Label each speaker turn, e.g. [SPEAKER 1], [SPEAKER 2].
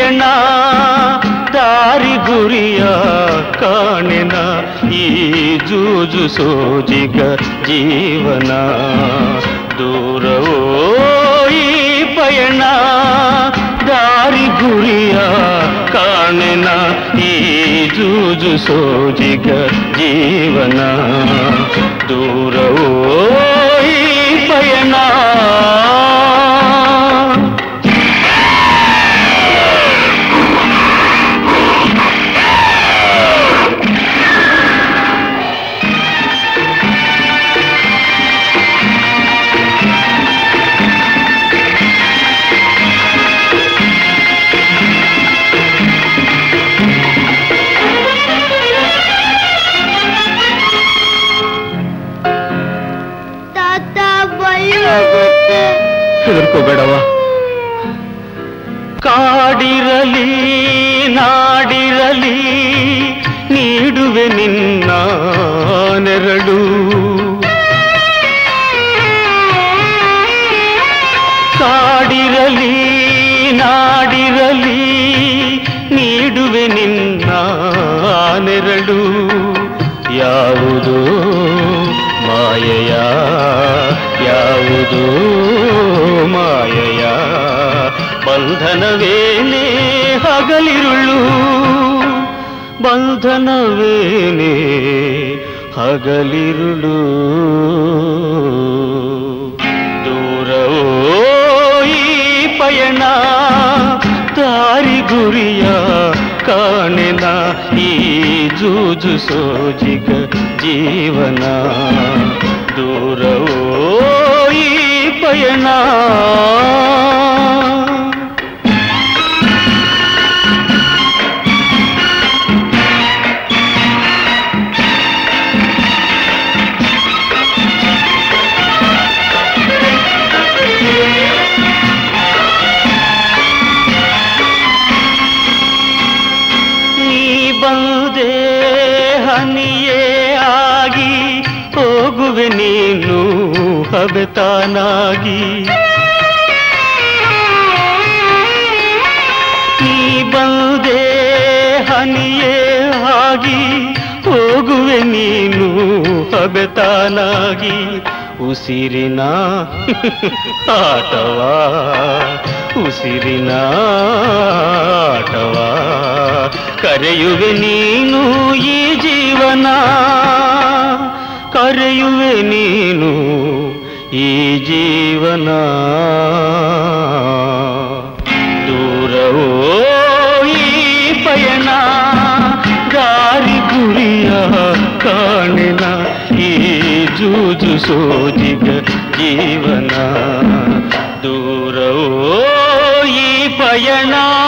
[SPEAKER 1] ಪಯಣ ದಾರಿ ಗುರಿಯ ಕಾಣೆನ ಈ ಜೂಜು ಸೋಜಿಗ ಜೀವನ ದೂರವೋ ಈ ಪಯಣ ದಾರಿ ಗುರಿಯ ಕಾಣೆನ ಈ ಜೂಜು ಸೋಜಿಗ ಜೀವನ ದೂರವೋ ಈ ಪಯಣ
[SPEAKER 2] ತಾತ ಭಯ ಆಗುತ್ತೆ
[SPEAKER 1] ಹೆದರ್ಕೋಬೇಡವ ಕಾಡಿರಲಿ ನಾಡಿರಲಿ ನೀಡುವೆ ನಿನ್ನ ನೆರಳು ಕಾಡಿರಲಿ ನಾಡಿರಲಿ ನೀಡುವೆ ನಿನ್ನ ನೆರಳು ಯಾವುದು ಮಾಯೆಯ ಯಾವುದು ಮಾಯೆಯ ಬಂಧನವೇನೇ ಹಗಲಿರುಳು ಬಂಧನವೇನೇ ಹಗಲಿರುಳು ದೂರವೋ ಈ ಪಯಣ ದಾರಿ ಗುರಿಯ ಕಾಣೆನ ಈ ಜೂಜು ಸೋಜಿಗ ಜೀವನ ದೂರವೋ ಈ ಪಯಣ ನೀ ಬಂದೆ ಹನಿಯೇ ಆಗಿ ಹೋಗುವೆ ನೀನು ಹಬೆತಾನಾಗಿ ನೀ ಬಂದೆ ಹನಿಯೇ ಆಗಿ ಹೋಗುವೆ ನೀನು ಹಬೆತಾನಾಗಿ ಉಸಿರಿನ ಆಟವಾ ಉಸಿರಿನ ಆಟವಾ ಕರೆಯುವೆ ನೀನು ಈ ಜೀವನ ಕರೆಯುವೆ ನೀನು ಈ ಜೀವನ ದೂರವೋ ಈ ಪಯಣ ದಾರಿ ಗುರಿಯ ಕಾಣಿನ ಈ ಜೂಜು ಸೋಜಿಗ ಜೀವನ ದೂರವೋ ಈ ಪಯಣ